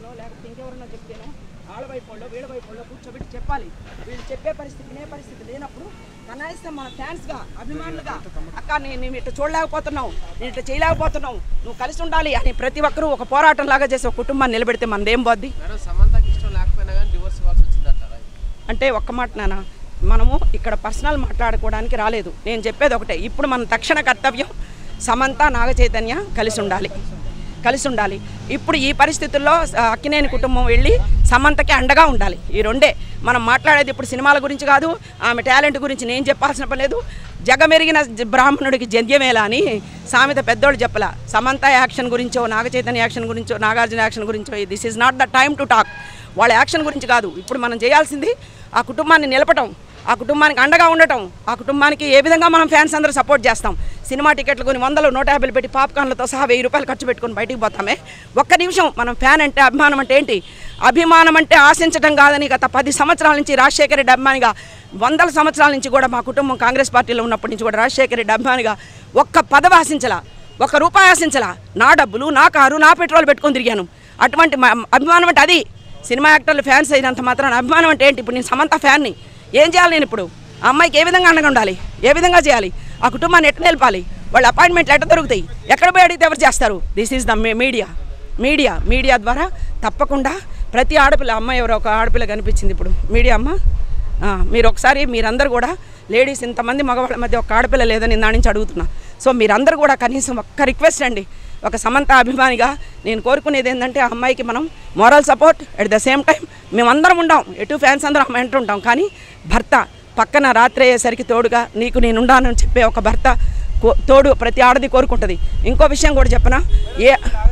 వాళ్ళో లేకపోతే ఇంకెవరన్నా చెప్తేనో వాళ్ళ వైపు వాళ్ళో వీళ్ళ వైపు వాళ్ళో కూర్చోబెట్టి చెప్పాలి వీళ్ళు చెప్పే పరిస్థితి వినే పరిస్థితి లేనప్పుడు కనీసం మన ఫ్యాన్స్గా అభిమానులుగా అక్క నేను మేము ఇట్లా చూడలేకపోతున్నావు నేను ఇట్లా చేయలేకపోతున్నావు నువ్వు కలిసి ఉండాలి అని ప్రతి ఒక్కరూ ఒక పోరాటం లాగా చేసి ఒక కుటుంబాన్ని నిలబెడితే మనదేం పోద్ది మేడం సమంతకి ఇష్టం లేకపోయినా కానీ డివోర్స్ ఇవ్వాల్సి వచ్చిందంటారా అంటే ఒక్క మాట నాన్న మనము ఇక్కడ పర్సనల్ మాట్లాడుకోవడానికి రాలేదు నేను చెప్పేది ఒకటే ఇప్పుడు మన తక్షణ కర్తవ్యం సమంత నాగ చైతన్య కలిసి ఉండాలి కలిసి ఉండాలి ఇప్పుడు ఈ పరిస్థితుల్లో ఆ, అక్కినేని కుటుంబం వెళ్ళి సమంతకి అండగా ఉండాలి ఈ రెండే మనం మాట్లాడేది ఇప్పుడు సినిమాల గురించి కాదు ఆమె టాలెంట్ గురించి నేను చెప్పాల్సిన పని లేదు జగమెరిగిన జ- బ్రాహ్మణుడికి జంధ్యమేలా అని సామెత పెద్దోళ్ళు చెప్పలా సమంత యాక్షన్ గురించో నాగ చైతన్య యాక్షన్ గురించో నాగార్జున యాక్షన్ గురించో this is not the time to talk వాళ్ళ యాక్షన్ గురించి కాదు ఇప్పుడు మనం చేయాల్సింది ఆ కుటుంబాన్ని నిలపటం ఆ కుటుంబానికి అండగా ఉండటం ఆ కుటుంబానికి ఏ విధంగా మనం ఫ్యాన్స్ అందరూ సపోర్ట్ చేస్తాం సినిమా టికెట్లు కొన్ని వందలు నూట యాభైలు పెట్టి పాప్కార్న్లతో సహా వెయ్యి రూపాయలు ఖర్చు పెట్టుకొని బయటికి పోతామే ఒక్క నిమిషం మనం ఫ్యాన్ అంటే అభిమానం అంటే ఏంటి అభిమానం అంటే ఆశించడం కాదని గత పది సంవత్సరాల నుంచి రాజశేఖర రెడ్డి అభిమానిగా వందల సంవత్సరాల నుంచి కూడా మా కుటుంబం కాంగ్రెస్ పార్టీలో ఉన్నప్పటి నుంచి కూడా రాజశేఖర రెడ్డి అభిమానిగా ఒక్క పదవి ఆశించలా ఒక్క రూపాయి ఆశించలా నా డబ్బులు నా కారు నా పెట్రోల్ పెట్టుకొని తిరిగాను అటువంటి మా- అభిమానం అంటే అది సినిమా యాక్టర్లు ఫ్యాన్స్ అయినంత మాత్రం అభిమానం అంటే ఏంటి ఇప్పుడు నేను సమంత ఫ్యాన్ని ఏం చేయాలి నేను ఇప్పుడు ఆ అమ్మాయికి ఏ విధంగా అండగా ఉండాలి ఏ విధంగా చేయాలి ఆ కుటుంబాన్ని ఎట్లా నిలపాలి వాళ్ళ అపాయింట్మెంట్లు ఎట్లా దొరుకుతాయి ఎక్కడ పోయి అడిగితే ఎవరు చేస్తారు this is the media media media ద్వారా తప్పకుండా ప్రతి ఆడపిల్ల అమ్మాయి ఎవరో ఒక ఆడపిల్ల కనిపించింది ఇప్పుడు మీడియా అమ్మ ఆ, మీరు ఒకసారి మీరందరూ కూడా లేడీస్ ఇంతమంది మగవాళ్ళ మధ్య ఒక ఆడపిల్ల లేదని నా నుంచి అడుగుతున్నా సో మీరందరూ కూడా కనీసం ఒక్క రిక్వెస్ట్ అండి ఒక సమంత అభిమానిగా నేను కోరుకునేది ఏంటంటే ఆ అమ్మాయికి మనం moral support at the same time మేమందరం ఉండాం ఎటు ఫ్యాన్స్ అందరం అమ్మాయి అంటూ ఉంటాం కానీ భర్త పక్కన రాత్రి అయ్యేసరికి తోడుగా నీకు నేను ఉండానని చెప్పే ఒక భర్త కో- తోడు ప్రతి ఆడది కోరుకుంటుంది ఇంకో విషయం కూడా చెప్పనా ఏ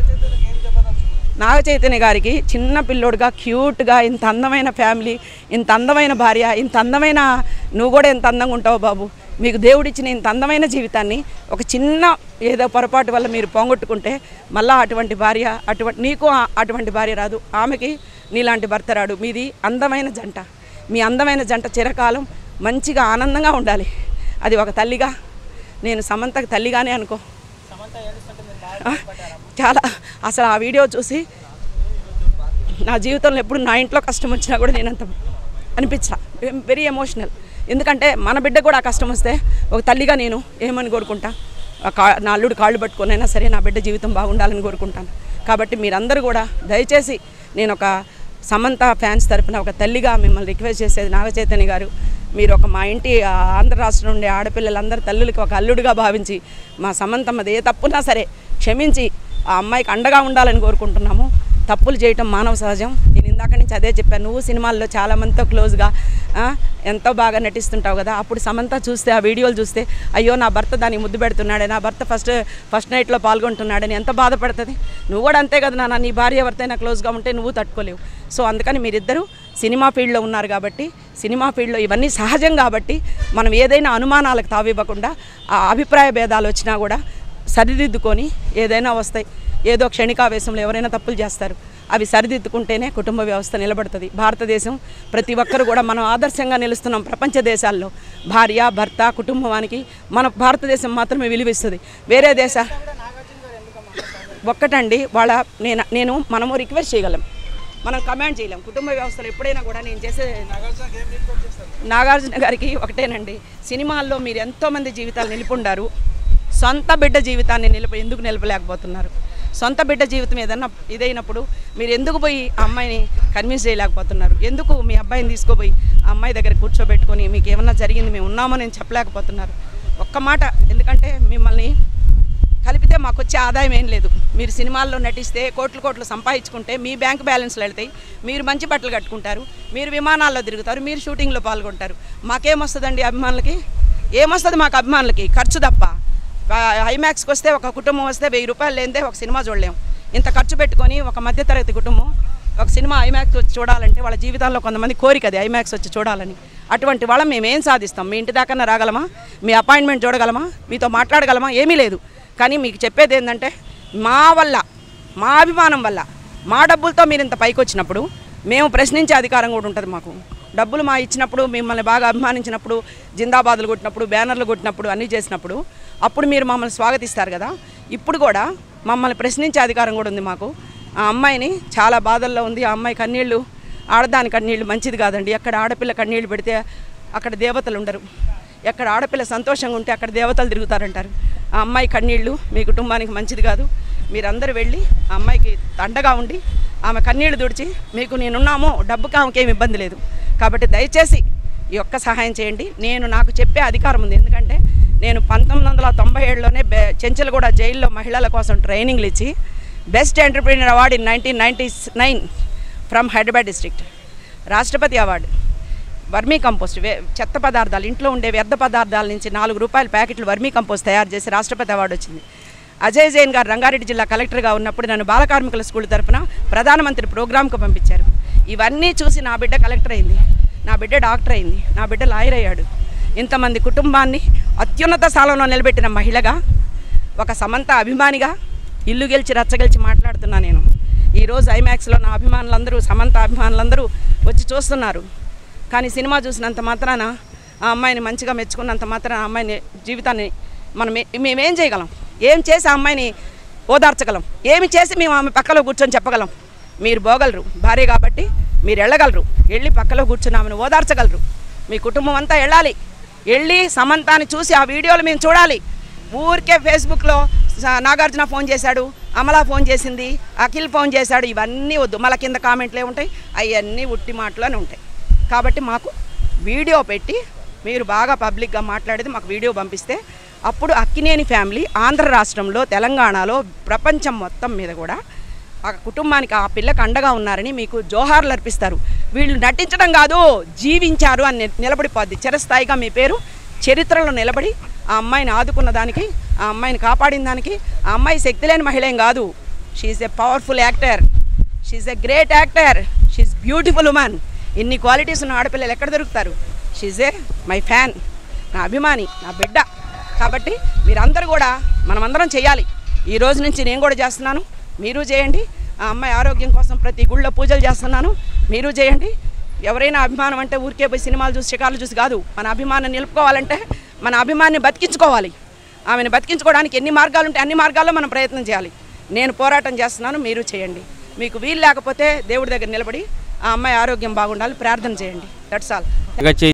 నాగ చైతన్య గారికి చిన్న పిల్లోడుగా క్యూట్గా ఇంత అందమైన ఫ్యామిలీ ఇంత అందమైన భార్య ఇంత అందమైన నువ్వు కూడా ఎంత అందంగా ఉంటావు బాబు మీకు దేవుడిచ్చిన ఇంత అందమైన జీవితాన్ని ఒక చిన్న ఏదో పొరపాటు వల్ల మీరు పోగొట్టుకుంటే మళ్ళా అటువంటి భార్య అటువంటి నీకు ఆ- అటువంటి భార్య రాదు ఆమెకి నీలాంటి భర్త రాడు మీది అందమైన జంట మీ అందమైన జంట చిరకాలం మంచిగా ఆనందంగా ఉండాలి అది ఒక తల్లిగా నేను సమంతకు తల్లిగానే అనుకో ఆ, చాలా అసలు ఆ వీడియో చూసి నా జీవితంలో ఎప్పుడు నా ఇంట్లో కష్టం వచ్చినా కూడా నేను అంత అనిపించా వెరీ ఎమోషనల్ ఎందుకంటే మన బిడ్డ కూడా ఆ కష్టం వస్తే ఒక తల్లిగా నేను ఏమని కోరుకుంటా ఆ కా నా అల్లుడు కాళ్ళు పట్టుకొనైనా సరే నా బిడ్డ జీవితం బాగుండాలని కోరుకుంటాను కాబట్టి మీరందరూ కూడా దయచేసి నేను ఒక సమంత ఫ్యాన్స్ తరపున ఒక తల్లిగా మిమ్మల్ని రిక్వెస్ట్ చేసేది నాగచైతన్య గారు మీరు ఒక మా ఇంటి ఆ, ఆంధ్ర రాష్ట్రం ఉండే ఆడపిల్లలందరి తల్లులకి ఒక అల్లుడుగా భావించి మా సమంతమ్మది ఏ తప్పున్నా సరే క్షమించి ఆ అమ్మాయికి అండగా ఉండాలని కోరుకుంటున్నాము తప్పులు చేయటం మానవ సహజం నేను ఇందాక నుంచి అదే చెప్పాను నువ్వు సినిమాల్లో చాలా మందితో క్లోజ్గా ఆ, ఎంతో బాగా నటిస్తుంటావు కదా అప్పుడు సమంత చూస్తే ఆ వీడియోలు చూస్తే అయ్యో నా భర్త దానికి ముద్దు పెడుతున్నాడే నా భర్త ఫస్ట్ ఫస్ట్ నైట్లో పాల్గొంటున్నాడని ఎంత బాధపడుతుంది నువ్వు కూడా అంతే కదా నాన్న నీ భార్య ఎవరితైనా క్లోజ్గా ఉంటే నువ్వు తట్టుకోలేవు సో అందుకని మీరిద్దరూ సినిమా ఫీల్డ్లో ఉన్నారు కాబట్టి సినిమా ఫీల్డ్లో ఇవన్నీ సహజం కాబట్టి మనం ఏదైనా అనుమానాలకు తావివ్వకుండా ఆ అభిప్రాయ భేదాలు వచ్చినా కూడా సరిదిద్దుకొని ఏదైనా వస్తాయి ఏదో క్షణికావేశంలో ఎవరైనా తప్పులు చేస్తారు అవి సరిదిద్దుకుంటేనే కుటుంబ వ్యవస్థ నిలబడుతుంది భారతదేశం ప్రతి ఒక్కరు కూడా మనం ఆదర్శంగా నిలుస్తున్నాం ప్రపంచ దేశాల్లో భార్య భర్త కుటుంబానికి మన భారతదేశం మాత్రమే విలువిస్తుంది వేరే దేశ ఒక్కటండి వాళ్ళ నేను నేను మనము రిక్వెస్ట్ చేయగలం మనం కమాండ్ చేయలేం కుటుంబ వ్యవస్థలో ఎప్పుడైనా కూడా నేను చేసే నాగార్జున గారికి ఒకటేనండి సినిమాల్లో మీరు ఎంతోమంది జీవితాలు నిలుపుండారు సొంత బిడ్డ జీవితాన్ని నిలప ఎందుకు నిలపలేకపోతున్నారు సొంత బిడ్డ జీవితం ఏదన్నా ఇదైనప్పుడు మీరు ఎందుకు పోయి ఆ అమ్మాయిని కన్విన్స్ చేయలేకపోతున్నారు ఎందుకు మీ అబ్బాయిని తీసుకుపోయి ఆ అమ్మాయి దగ్గర కూర్చోబెట్టుకొని మీకు ఏమన్నా జరిగింది మేము ఉన్నామని నేను చెప్పలేకపోతున్నారు ఒక్క మాట ఎందుకంటే మిమ్మల్ని కలిపితే మాకు వచ్చే ఆదాయం ఏం లేదు మీరు సినిమాల్లో నటిస్తే కోట్లు కోట్లు సంపాదించుకుంటే మీ బ్యాంక్ బ్యాలెన్స్లు వెళ్తాయి మీరు మంచి బట్టలు కట్టుకుంటారు మీరు విమానాల్లో తిరుగుతారు మీరు షూటింగ్లో పాల్గొంటారు మాకేమొస్తుందండి అభిమానులకి ఏమొస్తుంది మాకు అభిమానులకి ఖర్చు తప్ప ఐమాక్స్కి వస్తే ఒక కుటుంబం వస్తే వెయ్యి రూపాయలు లేనిదే ఒక సినిమా చూడలేం ఇంత ఖర్చు పెట్టుకొని ఒక మధ్యతరగతి కుటుంబం ఒక సినిమా ఐమాక్స్ వచ్చి చూడాలంటే వాళ్ళ జీవితాల్లో కొంతమంది కోరిక అది ఐమాక్స్ వచ్చి చూడాలని అటువంటి వాళ్ళం మేము ఏం సాధిస్తాం మీ ఇంటి దాకా రాగలమా మీ అపాయింట్మెంట్ చూడగలమా మీతో మాట్లాడగలమా ఏమీ లేదు కానీ మీకు చెప్పేది ఏంటంటే మా వల్ల మా అభిమానం వల్ల మా డబ్బులతో మీరు ఇంత పైకి వచ్చినప్పుడు మేము ప్రశ్నించే అధికారం కూడా ఉంటుంది మాకు డబ్బులు మా ఇచ్చినప్పుడు మిమ్మల్ని బాగా అభిమానించినప్పుడు జిందాబాదులు కొట్టినప్పుడు బ్యానర్లు కొట్టినప్పుడు అన్నీ చేసినప్పుడు అప్పుడు మీరు మమ్మల్ని స్వాగతిస్తారు కదా ఇప్పుడు కూడా మమ్మల్ని ప్రశ్నించే అధికారం కూడా ఉంది మాకు ఆ అమ్మాయిని చాలా బాధల్లో ఉంది ఆ అమ్మాయి కన్నీళ్ళు ఆడదాని కన్నీళ్ళు మంచిది కాదండి ఎక్కడ ఆడపిల్ల కన్నీళ్ళు పెడితే అక్కడ దేవతలు ఉండరు ఎక్కడ ఆడపిల్ల సంతోషంగా ఉంటే అక్కడ దేవతలు తిరుగుతారంటారు ఆ అమ్మాయి కన్నీళ్ళు మీ కుటుంబానికి మంచిది కాదు మీరందరూ వెళ్ళి ఆ అమ్మాయికి అండగా ఉండి ఆమె కన్నీళ్లు తుడిచి మీకు నేనున్నామో డబ్బుకి ఆమెకి ఏమి ఇబ్బంది లేదు కాబట్టి దయచేసి ఈ ఒక్క సహాయం చేయండి నేను నాకు చెప్పే అధికారం ఉంది ఎందుకంటే నేను పంతొమ్మిది వందల తొంభై ఏడులోనే బె చెంచలగూడ జైల్లో మహిళల కోసం ట్రైనింగ్లు ఇచ్చి best entrepreneur award in nineteen ninety nine from Hyderabad district రాష్ట్రపతి అవార్డు వర్మీ కంపోస్ట్ వే చెత్త పదార్థాలు ఇంట్లో ఉండే వ్యర్థ పదార్థాల నుంచి నాలుగు రూపాయల ప్యాకెట్లు వర్మీ కంపోస్ట్ తయారు చేసి రాష్ట్రపతి అవార్డు వచ్చింది అజయ్ జైన్ గారు రంగారెడ్డి జిల్లా కలెక్టర్గా ఉన్నప్పుడు నన్ను బాల కార్మికుల స్కూల్ తరఫున ప్రధానమంత్రి ప్రోగ్రాంకు పంపించారు ఇవన్నీ చూసి నా బిడ్డ కలెక్టర్ అయింది నా బిడ్డ డాక్టర్ అయింది నా బిడ్డ లాయర్ అయ్యాడు ఇంతమంది కుటుంబాన్ని అత్యున్నత స్థానంలో నిలబెట్టిన మహిళగా ఒక సమంత అభిమానిగా ఇల్లు గెలిచి రచ్చగెలిచి మాట్లాడుతున్నా నేను ఈరోజు ఐమాక్స్లో నా అభిమానులందరూ సమంత అభిమానులందరూ వచ్చి చూస్తున్నారు కానీ సినిమా చూసినంత మాత్రాన ఆ అమ్మాయిని మంచిగా మెచ్చుకున్నంత మాత్రాన ఆ అమ్మాయిని జీవితాన్ని మనం ఏ- మేమేం చేయగలం ఏం చేసి ఆ అమ్మాయిని ఓదార్చగలం ఏమి చేసి మేము ఆమె పక్కలో కూర్చొని చెప్పగలం మీరు పోగలరు భార్య కాబట్టి మీరు వెళ్ళగలరు వెళ్ళి పక్కలో కూర్చొని ఆమెను ఓదార్చగలరు మీ కుటుంబం అంతా వెళ్ళాలి వెళ్ళి సమంతాన్ని చూసి ఆ వీడియోలు మేము చూడాలి ఊరికే ఫేస్బుక్లో స- నాగార్జున ఫోన్ చేశాడు అమలా ఫోన్ చేసింది అఖిల్ ఫోన్ చేశాడు ఇవన్నీ వద్దు మళ్ళీ కింద కామెంట్లే ఉంటాయి అవన్నీ ఉట్టి మాటలోనే ఉంటాయి కాబట్టి మాకు వీడియో పెట్టి మీరు బాగా పబ్లిక్గా మాట్లాడేది మాకు వీడియో పంపిస్తే అప్పుడు అక్కినేని ఫ్యామిలీ ఆంధ్ర రాష్ట్రంలో తెలంగాణలో ప్రపంచం మొత్తం మీద కూడా ఆ కుటుంబానికి ఆ పిల్లకి అండగా ఉన్నారని మీకు జోహార్లు అర్పిస్తారు వీళ్ళు నటించడం కాదు జీవించారు అని ని- నిలబడిపోద్ది చిరస్థాయిగా మీ పేరు చరిత్రలో నిలబడి ఆ అమ్మాయిని ఆదుకున్న దానికి ఆ అమ్మాయిని కాపాడిన దానికి ఆ అమ్మాయి శక్తి లేని మహిళ ఏం కాదు she's a powerful actor she's a great actor she's beautiful women ఇన్ని క్వాలిటీస్ ఉన్న ఆడపిల్లలు ఎక్కడ దొరుకుతారు షీఈ్ ఏ మై ఫ్యాన్ నా అభిమాని నా బిడ్డ కాబట్టి మీరందరూ కూడా మనమందరం చేయాలి ఈ రోజు నుంచి నేను కూడా చేస్తున్నాను మీరు చేయండి ఆ అమ్మాయి ఆరోగ్యం కోసం ప్రతి గుళ్ళో పూజలు చేస్తున్నాను మీరు చేయండి ఎవరైనా అభిమానం అంటే ఊరికే పోయి సినిమాలు చూసి షికార్లు చూసి కాదు మన అభిమానం నిలుపుకోవాలంటే మన అభిమాన్ని బతికించుకోవాలి ఆమెను బతికించుకోవడానికి ఎన్ని మార్గాలు ఉంటాయి అన్ని మార్గాల్లో మనం ప్రయత్నం చేయాలి నేను పోరాటం చేస్తున్నాను మీరు చేయండి మీకు వీలు లేకపోతే దేవుడి దగ్గర నిలబడి ఆ అమ్మాయి ఆరోగ్యం బాగుండాలి ప్రార్థన చేయండి దట్స్ ఆల్ ఇక చే-